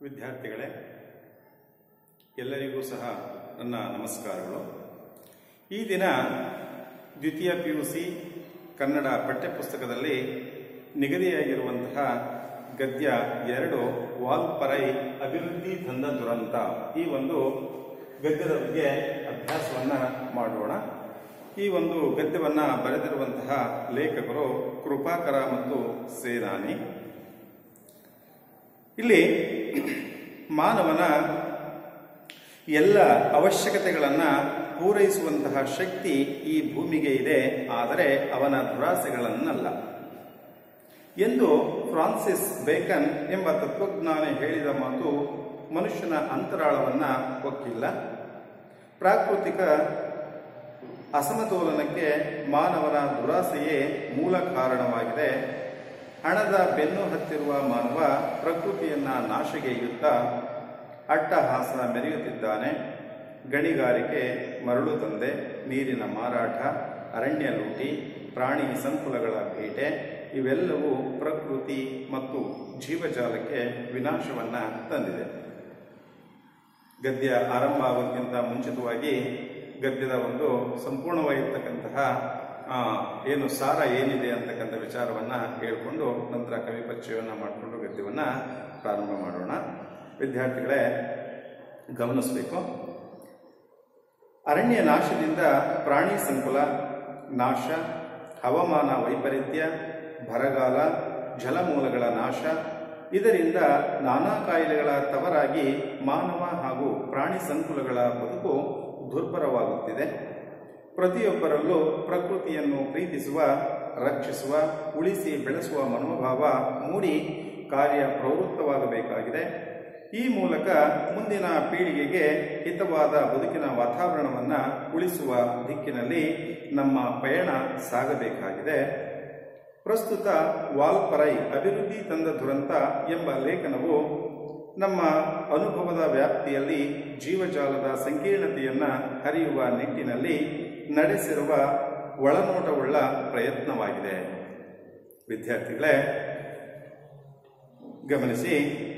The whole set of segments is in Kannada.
ವಿದ್ಯಾರ್ಥಿಗಳೇ ಎಲ್ಲರಿಗೂ ಸಹ ನನ್ನ ನಮಸ್ಕಾರಗಳು ಈ ದಿನ ದ್ವಿತೀಯ ಪಿ ಯು ಸಿ ಕನ್ನಡ ಪಠ್ಯಪುಸ್ತಕದಲ್ಲಿ ನಿಗದಿಯಾಗಿರುವಂತಹ ಗದ್ಯ ಎರಡು ವಾಲ್ಪರೈ ಅಭಿವೃದ್ಧಿ ತಂದ ದುರಂತ ಈ ಒಂದು ಗದ್ಯದ ಬಗ್ಗೆ ಅಭ್ಯಾಸವನ್ನ ಮಾಡೋಣ ಈ ಒಂದು ಗದ್ಯವನ್ನ ಬರೆದಿರುವಂತಹ ಲೇಖಕರು ಕೃಪಾಕರ ಮತ್ತು ಸೇನಾನಿ ಇಲ್ಲಿ ಮಾನವನ ಎಲ್ಲ ಅವಶ್ಯಕತೆಗಳನ್ನು ಪೂರೈಸುವಂತಹ ಶಕ್ತಿ ಈ ಭೂಮಿಗೆ ಇದೆ ಆದರೆ ಅವನ ದುರಾಸೆಗಳನ್ನಲ್ಲ ಎಂದು ಫ್ರಾನ್ಸಿಸ್ ಬೇಕನ್ ಎಂಬ ತತ್ವಜ್ಞಾನಿ ಹೇಳಿದ ಮಾತು ಮನುಷ್ಯನ ಅಂತರಾಳವನ್ನ ಒಕ್ಕಿಲ್ಲ ಪ್ರಾಕೃತಿಕ ಅಸಮತೋಲನಕ್ಕೆ ಮಾನವನ ದುರಾಸೆಯೇ ಮೂಲ ಕಾರಣವಾಗಿದೆ ಹಣದ ಬೆನ್ನು ಹತ್ತಿರುವ ಮಾನವ ಪ್ರಕೃತಿಯನ್ನ ನಾಶಗೆಯುತ್ತಾ ಅಟ್ಟಹಾಸ ಮೆರೆಯುತ್ತಿದ್ದಾನೆ ಗಣಿಗಾರಿಕೆ ಮರಳು ದಂಧೆ ನೀರಿನ ಮಾರಾಟ ಅರಣ್ಯ ಲೂಟಿ ಪ್ರಾಣಿ ಸಂಕುಲಗಳ ಬೇಟೆ ಇವೆಲ್ಲವೂ ಪ್ರಕೃತಿ ಮತ್ತು ಜೀವಜಾಲಕ್ಕೆ ವಿನಾಶವನ್ನ ತಂದಿದೆ ಗದ್ಯ ಆರಂಭ ಆಗೋದಕ್ಕಿಂತ ಮುಂಚಿತವಾಗಿ ಗದ್ಯದ ಒಂದು ಸಂಪೂರ್ಣವಾಗಿರ್ತಕ್ಕಂತಹ ಆ, ಏನು ಸಾರ ಏನಿದೆ ಅಂತಕ್ಕಂಥ ವಿಚಾರವನ್ನ ಹೇಳ್ಕೊಂಡು ನಂತರ ಕವಿ ಪರಿಚಯವನ್ನ ಮಾಡಿಕೊಂಡು ಗದ್ಯವನ್ನ ಪ್ರಾರಂಭ ಮಾಡೋಣ ವಿದ್ಯಾರ್ಥಿಗಳೇ ಗಮನಿಸಬೇಕು ಅರಣ್ಯ ನಾಶದಿಂದ ಪ್ರಾಣಿ ಸಂಕುಲ ನಾಶ ಹವಾಮಾನ ವೈಪರೀತ್ಯ ಬರಗಾಲ ಜಲಮೂಲಗಳ ನಾಶ ಇದರಿಂದ ನಾನಾ ಕಾಯಿಲೆಗಳ ತವರಾಗಿ ಮಾನವ ಹಾಗೂ ಪ್ರಾಣಿ ಸಂಕುಲಗಳ ಬದುಕು ದುರ್ಬರವಾಗುತ್ತಿದೆ ಪ್ರತಿಯೊಬ್ಬರಲ್ಲೂ ಪ್ರಕೃತಿಯನ್ನು ಪ್ರೀತಿಸುವ ರಕ್ಷಿಸುವ ಉಳಿಸಿ ಬೆಳೆಸುವ ಮನೋಭಾವ ಮೂಡಿ ಕಾರ್ಯ ಪ್ರವೃತ್ತವಾಗಬೇಕಾಗಿದೆ ಈ ಮೂಲಕ ಮುಂದಿನ ಪೀಳಿಗೆಗೆ ಹಿತವಾದ ಬದುಕಿನ ವಾತಾವರಣವನ್ನು ಉಳಿಸುವ ದಿಕ್ಕಿನಲ್ಲಿ ನಮ್ಮ ಪಯಣ ಸಾಗಬೇಕಾಗಿದೆ ಪ್ರಸ್ತುತ ವಾಲ್ಪರೈ ಅಭಿವೃದ್ಧಿ ತಂದ ದುರಂತ ಎಂಬ ಲೇಖನವು ನಮ್ಮ ಅನುಭವದ ವ್ಯಾಪ್ತಿಯಲ್ಲಿ ಜೀವಜಾಲದ ಸಂಕೀರ್ಣತೆಯನ್ನ ಹರಿಯುವ ನಿಟ್ಟಿನಲ್ಲಿ ನಡೆಸಿರುವ ಒಳನೋಟವುಳ್ಳ ಪ್ರಯತ್ನವಾಗಿದೆ ವಿದ್ಯಾರ್ಥಿಗಳೇ ಗಮನಿಸಿ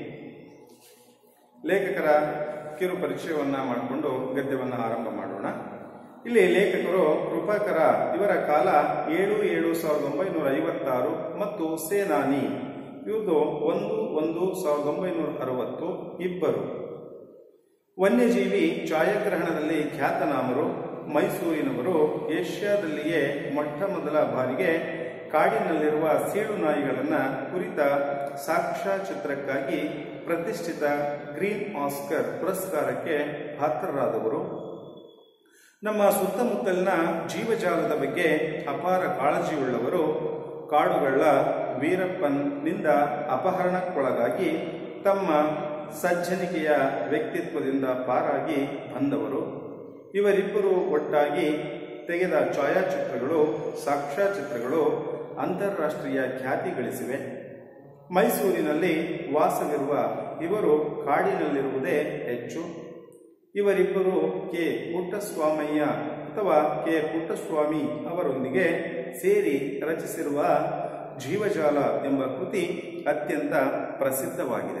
ಲೇಖಕರ ಕಿರು ಪರಿಚಯವನ್ನ ಮಾಡಿಕೊಂಡು ಗದ್ಯವನ್ನು ಆರಂಭ ಮಾಡೋಣ ಇಲ್ಲಿ ಲೇಖಕರು ಕೃಪಾಕರ ಇವರ ಕಾಲ ಏಳು ಏಳು ಸಾವಿರದ ಒಂಬೈನೂರ ಐವತ್ತಾರು ಮತ್ತು ಸೇನಾನಿ ಇವ್ರದು ಒಂದು ಒಂದು ಸಾವಿರದ ಒಂಬೈನೂರ ಅರವತ್ತು ಇಬ್ಬರು ವನ್ಯಜೀವಿ ಛಾಯಾಗ್ರಹಣದಲ್ಲಿ ಖ್ಯಾತನಾಮರು ಮೈಸೂರಿನವರು ಏಷ್ಯಾದಲ್ಲಿಯೇ ಮೊಟ್ಟ ಮೊದಲ ಬಾರಿಗೆ ಕಾಡಿನಲ್ಲಿರುವ ಸೀಳು ನಾಯಿಗಳನ್ನು ಕುರಿತ ಸಾಕ್ಷ್ಯಚಿತ್ರಕ್ಕಾಗಿ ಪ್ರತಿಷ್ಠಿತ ಗ್ರೀನ್ ಆಸ್ಕರ್ ಪುರಸ್ಕಾರಕ್ಕೆ ಪಾತ್ರರಾದವರು ನಮ್ಮ ಸುತ್ತಮುತ್ತಲಿನ ಜೀವಜಾಲದ ಬಗ್ಗೆ ಅಪಾರ ಕಾಳಜಿಯುಳ್ಳವರು ಕಾಡುಗಳ ವೀರಪ್ಪನ್ನಿಂದ ಅಪಹರಣಕ್ಕೊಳಗಾಗಿ ತಮ್ಮ ಸಜ್ಜನಿಕೆಯ ವ್ಯಕ್ತಿತ್ವದಿಂದ ಪಾರಾಗಿ ಬಂದವರು ಇವರಿಬ್ಬರು ಒಟ್ಟಾಗಿ ತೆಗೆದ ಛಾಯಾಚಿತ್ರಗಳು ಸಾಕ್ಷ್ಯಚಿತ್ರಗಳು ಅಂತಾರಾಷ್ಟ್ರೀಯ ಖ್ಯಾತಿ ಗಳಿಸಿವೆ ಮೈಸೂರಿನಲ್ಲಿ ವಾಸವಿರುವ ಇವರು ಕಾಡಿನಲ್ಲಿರುವುದೇ ಹೆಚ್ಚು ಇವರಿಬ್ಬರು ಕೆ ಪುಟ್ಟಸ್ವಾಮಯ್ಯ ಅಥವಾ ಕೆ ಪುಟ್ಟಸ್ವಾಮಿ ಅವರೊಂದಿಗೆ ಸೇರಿ ರಚಿಸಿರುವ ಜೀವಜಾಲ ಎಂಬ ಕೃತಿ ಅತ್ಯಂತ ಪ್ರಸಿದ್ಧವಾಗಿದೆ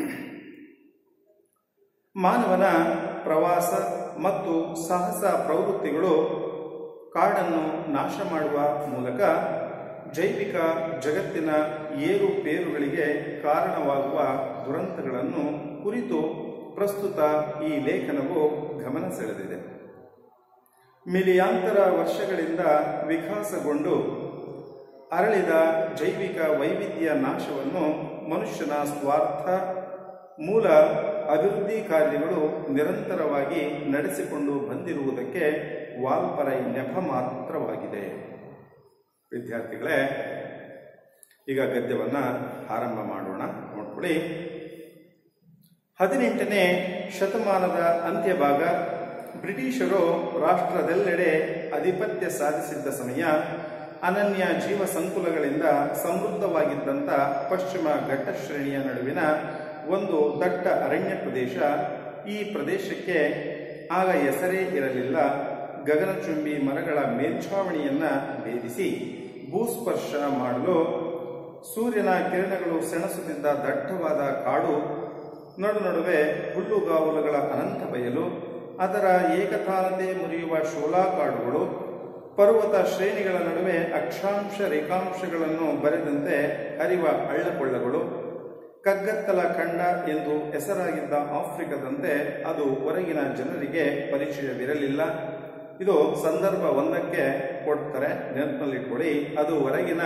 ಮಾನವನ ಪ್ರವಾಸ ಮತ್ತು ಸಾಹಸ ಪ್ರವೃತ್ತಿಗಳು ಕಾಡನ್ನು ನಾಶ ಮಾಡುವ ಮೂಲಕ ಜೈವಿಕ ಜಗತ್ತಿನ ಏರುಪೇರುಗಳಿಗೆ ಕಾರಣವಾಗುವ ದುರಂತಗಳನ್ನು ಕುರಿತು ಪ್ರಸ್ತುತ ಈ ಲೇಖನವು ಗಮನ ಸೆಳೆದಿದೆ ಮಿಲಿಯಾಂತರ ವರ್ಷಗಳಿಂದ ವಿಕಾಸಗೊಂಡು ಅರಳಿದ ಜೈವಿಕ ವೈವಿಧ್ಯ ನಾಶವನ್ನು ಮನುಷ್ಯನ ಸ್ವಾರ್ಥ ಮೂಲ ಅಭಿವೃದ್ಧಿ ಕಾರ್ಯಗಳು ನಿರಂತರವಾಗಿ ನಡೆಸಿಕೊಂಡು ಬಂದಿರುವುದಕ್ಕೆ ವಾಲ್ಪರೈ ನೆಪ ಮಾತ್ರವಾಗಿದೆ ವಿದ್ಯಾರ್ಥಿಗಳೇ ಈಗ ಗದ್ಯವನ್ನ ಆರಂಭ ಮಾಡೋಣ ನೋಡ್ಕೊಳ್ಳಿ ಹದಿನೆಂಟನೇ ಶತಮಾನದ ಅಂತ್ಯಭಾಗ ಬ್ರಿಟಿಷರು ರಾಷ್ಟ್ರದೆಲ್ಲೆಡೆ ಆಧಿಪತ್ಯ ಸಾಧಿಸಿದ್ದ ಸಮಯ ಅನನ್ಯ ಜೀವ ಸಂಕುಲಗಳಿಂದ ಸಮೃದ್ಧವಾಗಿದ್ದಂಥ ಪಶ್ಚಿಮ ಘಟ್ಟ ಶ್ರೇಣಿಯ ನಡುವಿನ ಒಂದು ದಟ್ಟ ಅರಣ್ಯ ಪ್ರದೇಶ ಈ ಪ್ರದೇಶಕ್ಕೆ ಆಗ ಹೆಸರೇ ಇರಲಿಲ್ಲ ಗಗನಚುಂಬಿ ಮರಗಳ ಮೇಲ್ಛಾವಣಿಯನ್ನ ಭೇದಿಸಿ ಭೂಸ್ಪರ್ಶ ಮಾಡಲು ಸೂರ್ಯನ ಕಿರಣಗಳು ಸೆಣಸುತ್ತಿದ್ದ ದಟ್ಟವಾದ ಕಾಡು ನಡು ನಡುವೆ ಹುಲ್ಲುಗಾವಲುಗಳ ಅನಂತ ಬಯಲು ಅದರ ಏಕತಾನತೆ ಮುರಿಯುವ ಶೋಲಾಕಾಡುಗಳು ಪರ್ವತ ಶ್ರೇಣಿಗಳ ನಡುವೆ ಅಕ್ಷಾಂಶ ರೇಖಾಂಶಗಳನ್ನು ಬರೆದಂತೆ ಹರಿವ ಹಳ್ಳಕೊಳ್ಳಗಳು ಕಗ್ಗತ್ತಲ ಖಂಡ ಎಂದು ಹೆಸರಾಗಿದ್ದ ಆಫ್ರಿಕಾದಂತೆ ಅದು ಹೊರಗಿನ ಜನರಿಗೆ ಪರಿಚಯವಿರಲಿಲ್ಲ ಇದು ಸಂದರ್ಭ ಒಂದಕ್ಕೆ ಕೊಡ್ತಾರೆ ನೆನಪಿನಲ್ಲಿಟ್ಕೊಳ್ಳಿ ಅದು ಹೊರಗಿನ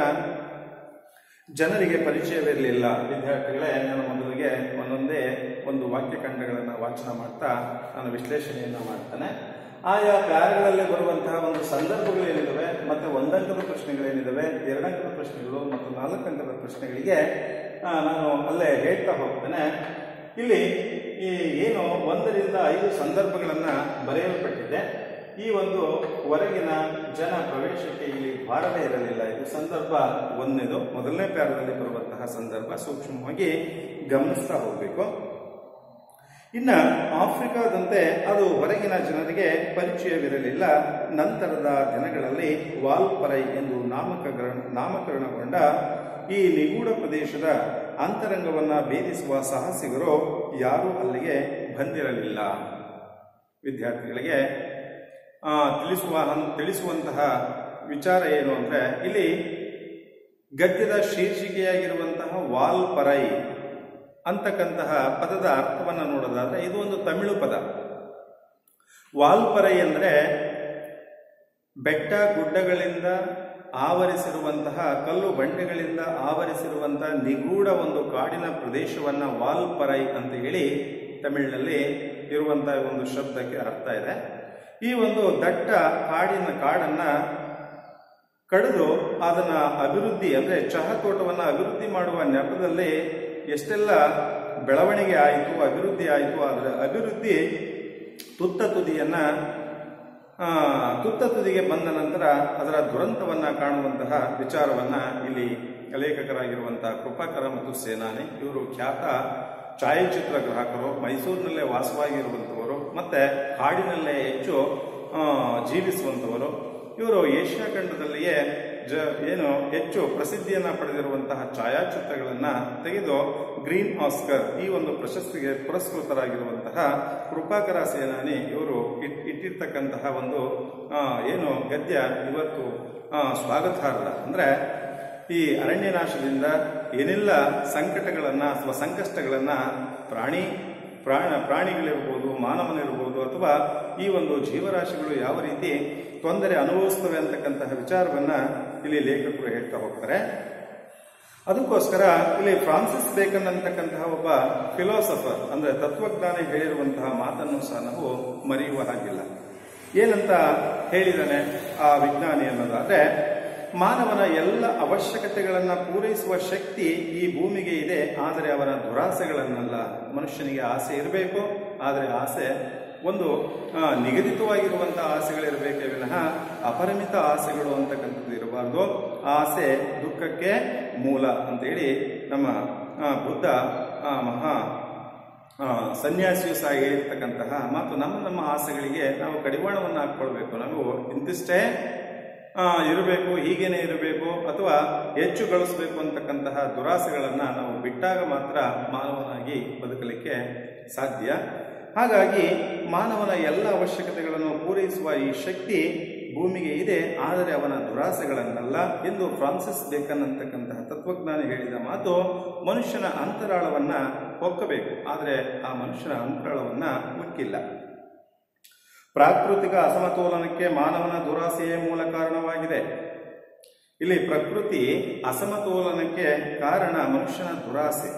ಜನರಿಗೆ ಪರಿಚಯವಿರಲಿಲ್ಲ ವಿದ್ಯಾರ್ಥಿಗಳೇ ನಾನು ಮೊದಲಿಗೆ ಒಂದೊಂದೇ ಒಂದು ವಾಕ್ಯಖಂಡಗಳನ್ನು ವಾಚನ ಮಾಡ್ತಾ ನಾನು ವಿಶ್ಲೇಷಣೆಯನ್ನು ಮಾಡ್ತಾನೆ ಆಯಾ ಕಾರ್ಯಗಳಲ್ಲಿ ಬರುವಂತಹ ಒಂದು ಸಂದರ್ಭಗಳೇನಿದ್ದಾವೆ ಮತ್ತು ಒಂದಂಕದ ಪ್ರಶ್ನೆಗಳೇನಿದ್ದಾವೆ ಎರಡಂಕದ ಪ್ರಶ್ನೆಗಳು ಮತ್ತು ನಾಲ್ಕಂಕದ ಪ್ರಶ್ನೆಗಳಿಗೆ ಆ, ನಾನು ಅಲ್ಲೇ ಹೇಳ್ತಾ ಹೋಗ್ತೇನೆ ಇಲ್ಲಿ ಈ ಏನು ಒಂದರಿಂದ ಐದು ಸಂದರ್ಭಗಳನ್ನು ಬರೆಯಲ್ಪಟ್ಟಿದೆ ಈ ಒಂದು ಹೊರಗಿನ ಜನ ಪ್ರವೇಶಕ್ಕೆ ಇಲ್ಲಿ ಬಾರದೇ ಇರಲಿಲ್ಲ ಇದು ಸಂದರ್ಭ ಒಂದನೇದು ಮೊದಲನೇ ಪ್ಯಾರದಲ್ಲಿ ಬರುವಂತಹ ಸಂದರ್ಭ ಸೂಕ್ಷ್ಮವಾಗಿ ಗಮನಿಸ್ತಾ ಹೋಗಬೇಕು ಇನ್ನ ಆಫ್ರಿಕಾದಂತೆ ಅದು ಹೊರಗಿನ ಜನರಿಗೆ ಪರಿಚಯವಿರಲಿಲ್ಲ ನಂತರದ ದಿನಗಳಲ್ಲಿ ವಾಲ್ಪರೈ ಎಂದು ನಾಮಕರಣ ನಾಮಕರಣಗೊಂಡ ಈ ನಿಗೂಢ ಪ್ರದೇಶದ ಅಂತರಂಗವನ್ನ ಭೇದಿಸುವ ಸಾಹಸಿಗರು ಯಾರೂ ಅಲ್ಲಿಗೆ ಬಂದಿರಲಿಲ್ಲ ವಿದ್ಯಾರ್ಥಿಗಳಿಗೆ ಆ, ತಿಳಿಸುವ ಹನ್- ತಿಳಿಸುವಂತಹ ವಿಚಾರ ಏನು ಅಂದ್ರೆ ಇಲ್ಲಿ ಗದ್ಯದ ಶೀರ್ಷಿಕೆಯಾಗಿರುವಂತಹ ವಾಲ್ಪರೈ ಅಂತಕ್ಕಂತಹ ಪದದ ಅರ್ಥವನ್ನು ನೋಡೋದಾದ್ರೆ ಇದು ಒಂದು ತಮಿಳು ಪದ ವಾಲ್ಪರೈ ಅಂದರೆ ಬೆಟ್ಟ ಗುಡ್ಡಗಳಿಂದ ಆವರಿಸಿರುವಂತಹ ಕಲ್ಲು ಬಂಡೆಗಳಿಂದ ಆವರಿಸಿರುವಂತಹ ನಿಗೂಢ ಒಂದು ಕಾಡಿನ ಪ್ರದೇಶವನ್ನ ವಾಲ್ಪರೈ ಅಂತ ಹೇಳಿ ತಮಿಳಿನಲ್ಲಿ ಇರುವಂತಹ ಒಂದು ಶಬ್ದಕ್ಕೆ ಅರ್ಥ ಇದೆ ಈ ಒಂದು ದಟ್ಟ ಕಾಡಿನ ಕಾಡನ್ನ ಕಡಿದು ಅದನ್ನ ಅಭಿವೃದ್ಧಿ ಅಂದ್ರೆ ಚಹಾ ತೋಟವನ್ನ ಅಭಿವೃದ್ಧಿ ಮಾಡುವ ನೆಪದಲ್ಲಿ ಎಷ್ಟೆಲ್ಲ ಬೆಳವಣಿಗೆ ಆಯಿತು ಅಭಿವೃದ್ಧಿ ಆಯಿತು ಅದರ ಅಭಿವೃದ್ಧಿ ತುತ್ತ ತುದಿಯನ್ನ ಆ, ತುತ್ತ ತುದಿಗೆ ಬಂದ ನಂತರ ಅದರ ದುರಂತವನ್ನ ಕಾಣುವಂತಹ ವಿಚಾರವನ್ನ ಇಲ್ಲಿ ಲೇಖಕರಾಗಿರುವಂತಹ ಕೃಪಾಕರ ಮತ್ತು ಸೇನಾನಿ ಇವರು ಖ್ಯಾತ ಛಾಯಾಚಿತ್ರ ಗ್ರಾಹಕರು ಮೈಸೂರಿನಲ್ಲೇ ವಾಸವಾಗಿರುವಂಥವರು ಮತ್ತೆ ಕಾಡಿನಲ್ಲೇ ಹೆಚ್ಚು ಆ, ಜೀವಿಸುವಂಥವರು ಇವರು ಏಷ್ಯಾ ಖಂಡದಲ್ಲಿಯೇ ಜ ಏನು ಹೆಚ್ಚು ಪ್ರಸಿದ್ಧಿಯನ್ನ ಪಡೆದಿರುವಂತಹ ಛಾಯಾಚಿತ್ರಗಳನ್ನ ತೆಗೆದು ಗ್ರೀನ್ ಆಸ್ಕರ್ ಈ ಒಂದು ಪ್ರಶಸ್ತಿಗೆ ಪುರಸ್ಕೃತರಾಗಿರುವಂತಹ ಕೃಪಾಕರ ಸೇನಾನಿ ಇವರು ಇಟ್- ಇಟ್ಟಿರ್ತಕ್ಕಂತಹ ಒಂದು ಆ, ಏನು ಗದ್ಯ ಇವತ್ತು ಆ, ಸ್ವಾಗತಾರ್ಹ ಅಂದ್ರೆ ಈ ಅರಣ್ಯನಾಶದಿಂದ ಏನೆಲ್ಲ ಸಂಕಟಗಳನ್ನ ಅಥವಾ ಸಂಕಷ್ಟಗಳನ್ನ ಪ್ರಾಣಿ ಪ್ರಾಣ ಪ್ರಾಣಿಗಳಿರ್ಬೋದು ಮಾನವನಿರ್ಬೋದು ಅಥವಾ ಈ ಒಂದು ಜೀವರಾಶಿಗಳು ಯಾವ ರೀತಿ ತೊಂದರೆ ಅನುಭವಿಸ್ತವೆ ಅಂತಕ್ಕಂತಹ ವಿಚಾರವನ್ನ ಇಲ್ಲಿ ಲೇಖಕರು ಹೇಳ್ತಾ ಹೋಗ್ತಾರೆ ಅದಕ್ಕೋಸ್ಕರ ಇಲ್ಲಿ ಫ್ರಾನ್ಸಿಸ್ ಬೇಕನ್ ಅಂತಕ್ಕಂತಹ ಒಬ್ಬ ಫಿಲಾಸಫರ್ ಅಂದ್ರೆ ತತ್ವಜ್ಞಾನಿ ಹೇಳಿರುವಂತಹ ಮಾತನ್ನು ಸಹ ನಾವು ಮರೆಯುವ ಹಾಗಿಲ್ಲ ಏನಂತ ಹೇಳಿದಾನೆ ಆ ವಿಜ್ಞಾನಿ ಅನ್ನೋದಾದ್ರೆ ಮಾನವನ ಎಲ್ಲ ಅವಶ್ಯಕತೆಗಳನ್ನ ಪೂರೈಸುವ ಶಕ್ತಿ ಈ ಭೂಮಿಗೆ ಇದೆ ಆದರೆ ಅವನ ದುರಾಸೆಗಳನ್ನಲ್ಲ ಮನುಷ್ಯನಿಗೆ ಆಸೆ ಇರಬೇಕು ಆದರೆ ಆಸೆ ಒಂದು ಆ, ನಿಗದಿತವಾಗಿರುವಂತಹ ಆಸೆಗಳಿರಬೇಕೇ ವಿನಃ ಅಪರಿಮಿತ ಆಸೆಗಳು ಅಂತಕ್ಕಂಥದ್ದು ಇರಬಾರ್ದು ಆಸೆ ದುಃಖಕ್ಕೆ ಮೂಲ ಅಂತೇಳಿ ನಮ್ಮ ಆ, ಬುದ್ಧ ಆ, ಮಹಾ ಆ, ಸನ್ಯಾಸಿಯು ಸಹ ಹೇಳಿರ್ತಕ್ಕಂತಹ ಮತ್ತು ನಮ್ಮ ನಮ್ಮ ಆಸೆಗಳಿಗೆ ನಾವು ಕಡಿವಾಣವನ್ನು ಹಾಕ್ಕೊಳ್ಬೇಕು ನಾವು ಇಂತಿಷ್ಟೇ ಆ, ಇರಬೇಕು ಹೀಗೇನೆ ಇರಬೇಕು ಅಥವಾ ಹೆಚ್ಚು ಗಳಿಸಬೇಕು ಅಂತಕ್ಕಂತಹ ದುರಾಸೆಗಳನ್ನ ನಾವು ಬಿಟ್ಟಾಗ ಮಾತ್ರ ಮಾನವನಾಗಿ ಬದುಕಲಿಕ್ಕೆ ಸಾಧ್ಯ ಹಾಗಾಗಿ ಮಾನವನ ಎಲ್ಲ ಅವಶ್ಯಕತೆಗಳನ್ನು ಪೂರೈಸುವ ಈ ಶಕ್ತಿ ಭೂಮಿಗೆ ಇದೆ ಆದರೆ ಅವನ ದುರಾಸೆಗಳನ್ನಲ್ಲ ಎಂದು ಫ್ರಾನ್ಸಿಸ್ ಬೇಕನ್ ಅಂತಕ್ಕಂತಹ ತತ್ವಜ್ಞಾನಿ ಹೇಳಿದ ಮಾತು ಮನುಷ್ಯನ ಅಂತರಾಳವನ್ನ ಹೊಕ್ಕಬೇಕು ಆದರೆ ಆ ಮನುಷ್ಯನ ಅಂತರಾಳವನ್ನ ಮುಕ್ಕಿಲ್ಲ ಪ್ರಾಕೃತಿಕ ಅಸಮತೋಲನಕ್ಕೆ ಮಾನವನ ದುರಾಸೆಯೇ ಮೂಲ ಕಾರಣವಾಗಿದೆ ಇಲ್ಲಿ ಪ್ರಕೃತಿ ಅಸಮತೋಲನಕ್ಕೆ ಕಾರಣ ಮನುಷ್ಯನ ದುರಾಸೆ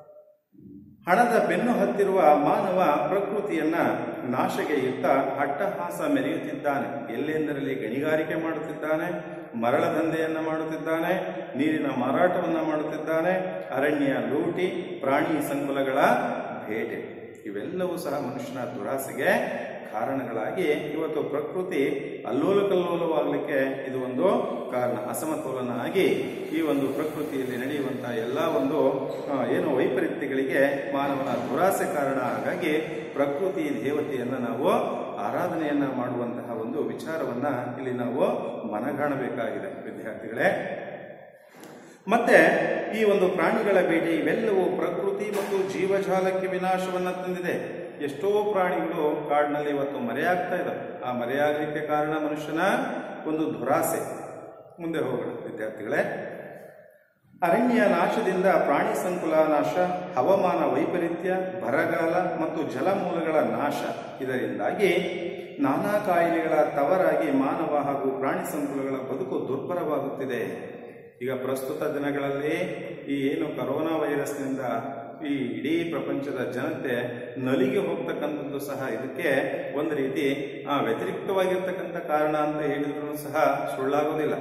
ಹಣದ ಬೆನ್ನು ಹತ್ತಿರುವ ಮಾನವ ಪ್ರಕೃತಿಯನ್ನ ನಾಶಗೆ ಇತ್ತ ಅಟ್ಟಹಾಸ ಮೆರೆಯುತ್ತಿದ್ದಾನೆ ಎಲ್ಲೆಂದರಲ್ಲಿ ಗಣಿಗಾರಿಕೆ ಮಾಡುತ್ತಿದ್ದಾನೆ ಮರಳ ದಂಧೆಯನ್ನ ಮಾಡುತ್ತಿದ್ದಾನೆ ನೀರಿನ ಮಾರಾಟವನ್ನ ಮಾಡುತ್ತಿದ್ದಾನೆ ಅರಣ್ಯ ಲೂಟಿ ಪ್ರಾಣಿ ಸಂಕುಲಗಳ ಬೇಟೆ ಇವೆಲ್ಲವೂ ಸಹ ಮನುಷ್ಯನ ದುರಾಸೆಗೆ ಕಾರಣಗಳಾಗಿ ಇವತ್ತು ಪ್ರಕೃತಿ ಅಲ್ಲೋಲ ಕಲ್ಲೋಲವಾಗಲಿಕ್ಕೆ ಇದು ಒಂದು ಕಾರಣ ಅಸಮತೋಲನ ಆಗಿ ಈ ಒಂದು ಪ್ರಕೃತಿಯಲ್ಲಿ ನಡೆಯುವಂತಹ ಎಲ್ಲ ಒಂದು ಆ, ಏನು ವೈಪರೀತ್ಯಗಳಿಗೆ ಮಾನವನ ದುರಾಸೆ ಕಾರಣ ಹಾಗಾಗಿ ಪ್ರಕೃತಿ ದೇವತೆಯನ್ನ ನಾವು ಆರಾಧನೆಯನ್ನ ಮಾಡುವಂತಹ ಒಂದು ವಿಚಾರವನ್ನ ಇಲ್ಲಿ ನಾವು ಮನಗಾಣಬೇಕಾಗಿದೆ ವಿದ್ಯಾರ್ಥಿಗಳೇ ಮತ್ತೆ ಈ ಒಂದು ಪ್ರಾಣಿಗಳ ಬೇಟೆ ಇವೆಲ್ಲವೂ ಪ್ರಕೃತಿ ಮತ್ತು ಜೀವಜಾಲಕ್ಕೆ ವಿನಾಶವನ್ನ ತಂದಿದೆ ಎಷ್ಟೋ ಪ್ರಾಣಿಗಳು ಕಾಡಿನಲ್ಲಿ ಇವತ್ತು ಮರೆಯಾಗ್ತಾ ಇದ್ದಾವೆ ಆ ಮರೆಯಾಗಲಿಕ್ಕೆ ಕಾರಣ ಮನುಷ್ಯನ ಒಂದು ದುರಾಸೆ ಮುಂದೆ ಹೋಗೋಣ ವಿದ್ಯಾರ್ಥಿಗಳೇ ಅರಣ್ಯ ನಾಶದಿಂದ ಪ್ರಾಣಿ ಸಂಕುಲ ನಾಶ ಹವಾಮಾನ ವೈಪರೀತ್ಯ ಬರಗಾಲ ಮತ್ತು ಜಲಮೂಲಗಳ ನಾಶ ಇದರಿಂದಾಗಿ ನಾನಾ ಕಾಯಿಲೆಗಳ ತವರಾಗಿ ಮಾನವ ಹಾಗೂ ಪ್ರಾಣಿ ಸಂಕುಲಗಳ ಬದುಕು ದುರ್ಬಲವಾಗುತ್ತಿದೆ ಈಗ ಪ್ರಸ್ತುತ ದಿನಗಳಲ್ಲಿ ಈ ಏನು ಕರೋನಾ ವೈರಸ್ನಿಂದ ಈ ಇಡೀ ಪ್ರಪಂಚದ ಜನತೆ ನಲಿಗೆ ಹೋಗ್ತಕ್ಕಂಥದ್ದು ಸಹ ಇದಕ್ಕೆ ಒಂದು ರೀತಿ ಆ ವ್ಯತಿರಿಕ್ತವಾಗಿರ್ತಕ್ಕಂಥ ಕಾರಣ ಅಂತ ಹೇಳಿದ್ರು ಸಹ ಸುಳ್ಳಾಗೋದಿಲ್ಲ